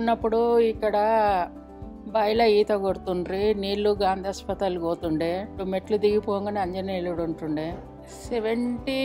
ఉన్నప్పుడు ఇక్కడ బాయిలో ఈత కొడుతుండ్రి నీళ్లు గాంధీ హాస్పిటల్ పోతుండే ఇప్పుడు మెట్లు దిగిపోగానే అంజనేయులుడు ఉంటుండే సెవెంటీ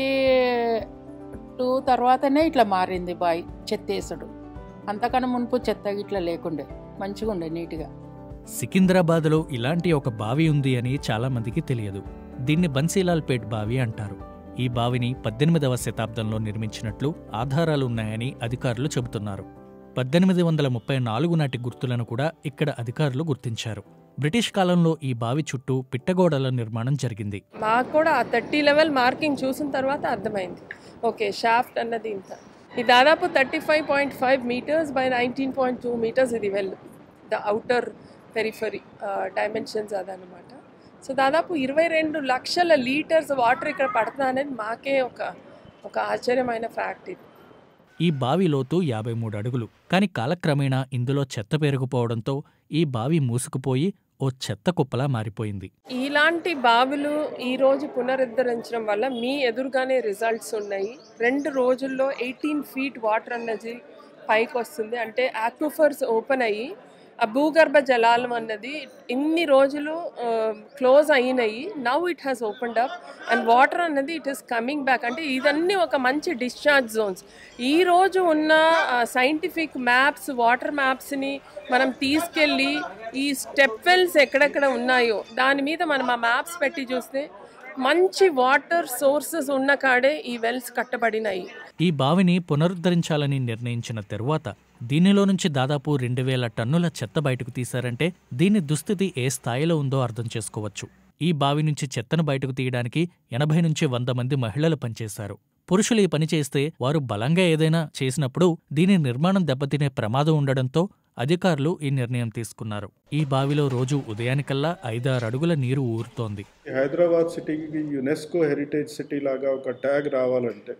టూ తర్వాతనే ఇట్లా మారింది బాయి చెత్తేసుడు అంతకన్నా మునుపు చెత్త ఇట్లా లేకుండే మంచిగా ఉండే నీట్గా సికింద్రాబాద్లో ఇలాంటి ఒక బావి ఉంది అని చాలా మందికి తెలియదు దీన్ని బన్సీలాల్పేట్ బావి అంటారు ఈ బావిని పద్దెనిమిదవ శతాబ్దంలో నిర్మించినట్లు ఆధారాలున్నాయని అధికారులు చెబుతున్నారు పద్దెనిమిది వందల ముప్పై నాలుగు నాటి గుర్తులను కూడా ఇక్కడ అధికారులు గుర్తించారు బ్రిటిష్ కాలంలో ఈ బావి చుట్టూ పిట్టగోడల నిర్మాణం జరిగింది మాకు కూడా ఆ థర్టీ లెవెల్ మార్కింగ్ చూసిన తర్వాత అర్థమైంది ఓకే షాఫ్ట్ అన్నది ఇంత ఇది దాదాపు thirty five point five metres by nineteen point two metres ఇది well the outer periphery dimensions అదనమాట సో దాదాపు ఇరవై రెండు లక్షల లీటర్స్ వాటర్ ఇక్కడ పడుతుంది అనేది మాకే ఒక ఒక ఆశ్చర్యమైన ఫ్యాక్ట్ ఇది ఈ బావి లోతు యాభై మూడు అడుగులు కాని కాలక్రమేణా ఇందులో చెత్త పెరిగిపోవడంతో ఈ బావి మూసుకుపోయి ఓ చెత్త కుప్పలా మారిపోయింది ఇలాంటి బావులు ఈ రోజు పునరుద్ధరించడం వల్ల మీ ఎదురుగానే రిజల్ట్స్ ఉన్నాయి రెండు రోజుల్లో ఎయిటీన్ ఫీట్ వాటర్ అన్నది పైకి వస్తుంది అంటే ఆక్విఫర్స్ ఓపెన్ అయ్యి ఆ భూగర్భ జలాలం అన్నది ఇన్ని రోజులు క్లోజ్ అయినాయి now it has opened up and water అన్నది ఇట్ ఈస్ కమింగ్ బ్యాక్ అంటే ఇదన్నీ ఒక మంచి డిశ్చార్జ్ జోన్స్ ఈ రోజు ఉన్న సైంటిఫిక్ మ్యాప్స్ వాటర్ మ్యాప్స్ని మనం తీసుకెళ్ళి ఈ స్టెప్ వెల్స్ ఎక్కడెక్కడ ఉన్నాయో దాని మీద మనం ఆ మ్యాప్స్ పెట్టి చూస్తే మంచి వాటర్ సోర్సెస్ ఉన్న కాడే ఈ వెల్స్ కట్టబడినాయి ఈ బావిని పునరుద్ధరించాలని నిర్ణయించిన తరువాత దీనిలో నుంచి దాదాపు రెండు వేల టన్నుల చెత్త బయటకు తీశారంటే దీని దుస్థితి ఏ స్థాయిలో ఉందో అర్థం చేసుకోవచ్చు ఈ బావి నుంచి చెత్తను బయటకు తీయడానికి ఎనభై నుంచి వంద మంది మహిళలు పనిచేశారు పురుషులు ఈ పని చేస్తే వారు బలంగా ఏదైనా చేసినప్పుడు దీని నిర్మాణం దెబ్బతినే ప్రమాదం ఉండడంతో అధికారులు ఈ నిర్ణయం తీసుకున్నారు ఈ బావిలో రోజు ఉదయానికల్లా ఐదారు అడుగుల నీరు ఊరుతోంది హైదరాబాద్ సిటీకి యునెస్కో హెరిటేజ్ సిటీ లాగా ఒక ట్యాగ్ రావాలంటే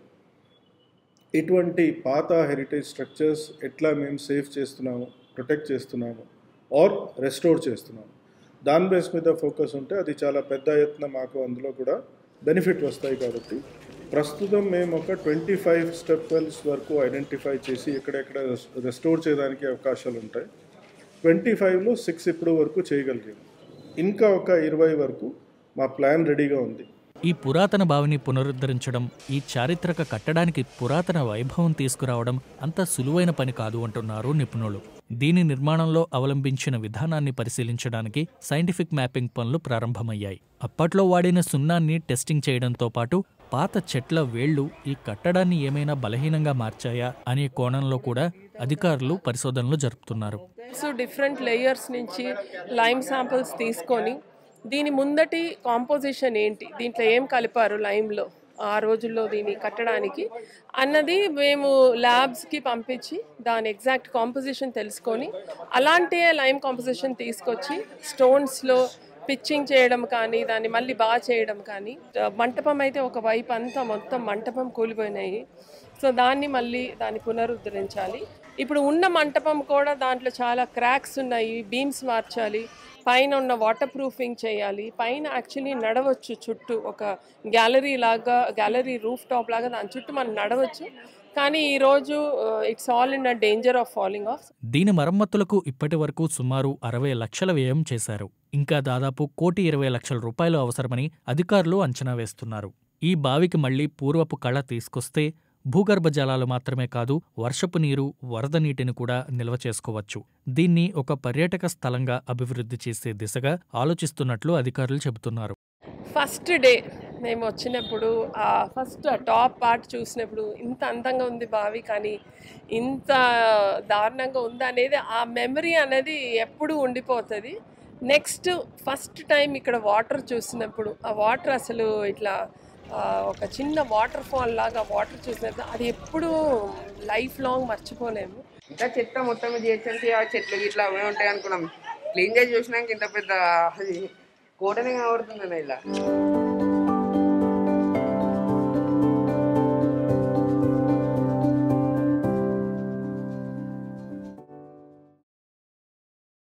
ఇటువంటి పాత హెరిటేజ్ స్ట్రక్చర్స్ ఎట్లా మేము సేవ్ చేస్తున్నాము ప్రొటెక్ట్ చేస్తున్నాము ఆర్ రెస్టోర్ చేస్తున్నాము దాని బేస్ మీద ఫోకస్ ఉంటే అది చాలా పెద్ద ఎత్తున మాకు అందులో కూడా బెనిఫిట్ వస్తాయి కాబట్టి ప్రస్తుతం మేము ఒక ట్వంటీ ఫైవ్ స్టెప్ వెల్స్ వరకు ఐడెంటిఫై చేసి ఎక్కడెక్కడ రెస్టోర్ చేయడానికి అవకాశాలు ఉంటాయి ట్వంటీ ఫైవ్లో సిక్స్ ఇప్పుడు వరకు చేయగలిగాము ఇంకా ఒక ఇరవై వరకు మా ప్లాన్ రెడీగా ఉంది ఈ పురాతన బావిని పునరుద్ధరించడం ఈ చారిత్రక కట్టడానికి పురాతన వైభవం తీసుకురావడం అంత సులువైన పని కాదు అంటున్నారు నిపుణులు దీని నిర్మాణంలో అవలంబించిన విధానాన్ని పరిశీలించడానికి సైంటిఫిక్ మ్యాపింగ్ పనులు ప్రారంభమయ్యాయి అప్పట్లో వాడిన సున్నాన్ని టెస్టింగ్ చేయడంతో పాటు పాత చెట్ల వేళ్లు ఈ కట్టడాన్ని ఏమైనా బలహీనంగా మార్చాయా అనే కోణంలో కూడా అధికారులు పరిశోధనలు జరుపుతున్నారు సో డిఫరెంట్ లేయర్స్ నుంచి లైమ్ శాంపిల్స్ తీసుకొని దీని ముందటి కాంపోజిషన్ ఏంటి దీంట్లో ఏం కలిపారు లైమ్లో ఆ రోజుల్లో దీన్ని కట్టడానికి అన్నది మేము ల్యాబ్స్కి పంపించి దాని ఎగ్జాక్ట్ కాంపోజిషన్ తెలుసుకొని అలాంటి లైమ్ కాంపోజిషన్ తీసుకొచ్చి స్టోన్స్లో పిచ్చింగ్ చేయడం కానీ దాన్ని మళ్ళీ బాగా చేయడం కానీ మంటపం అయితే ఒక వైపు అంతా మొత్తం మంటపం కూలిపోయినాయి సో దాన్ని మళ్ళీ దాన్ని పునరుద్ధరించాలి ఇప్పుడు ఉన్న మంటపం కూడా దాంట్లో చాలా క్రాక్స్ ఉన్నాయి బీమ్స్ మార్చాలి పైన ఉన్న వాటర్ ప్రూఫింగ్ చేయాలి పైన యాక్చువల్లీ నడవచ్చు చుట్టూ ఒక గ్యాలరీ లాగా గ్యాలరీ రూఫ్ టాప్ లాగా దాని చుట్టూ మనం నడవచ్చు కానీ ఈరోజు it's all in a danger of falling off దీని మరమ్మతులకు ఇప్పటి వరకు సుమారు అరవై లక్షల వ్యయం చేశారు ఇంకా దాదాపు కోటి ఇరవై లక్షల రూపాయలు అవసరమని అధికారులు అంచనా వేస్తున్నారు ఈ బావికి మళ్లీ పూర్వపు కళ తీసుకొస్తే భూగర్భ జలాలు మాత్రమే కాదు వర్షపు నీరు వరద నీటిని కూడా నిల్వ చేసుకోవచ్చు దీన్ని ఒక పర్యాటక స్థలంగా అభివృద్ధి చేసే దిశగా ఆలోచిస్తున్నట్లు అధికారులు చెబుతున్నారు ఫస్ట్ డే మేము వచ్చినప్పుడు ఆ ఫస్ట్ ఆ టాప్ పార్ట్ చూసినప్పుడు ఇంత అందంగా ఉంది బావి కానీ ఇంత దారుణంగా ఉంది అనేది ఆ మెమరీ అనేది ఎప్పుడు ఉండిపోతుంది నెక్స్ట్ ఫస్ట్ టైం ఇక్కడ వాటర్ చూసినప్పుడు ఆ వాటర్ అసలు ఇట్లా ఆ, ఒక చిన్న వాటర్ ఫాల్ లాగా వాటర్ చూసినప్పుడు అది ఎప్పుడూ లైఫ్ లాంగ్ మర్చిపోలేము ఇంకా చెత్త మొత్తం చేర్చంటే ఆ చెట్లు ఇట్లా అవే ఉంటాయి అనుకున్నాం క్లీన్ చేసి చూసినాక ఇంత పెద్ద అది కోటనే కనబడుతుంది ఇలా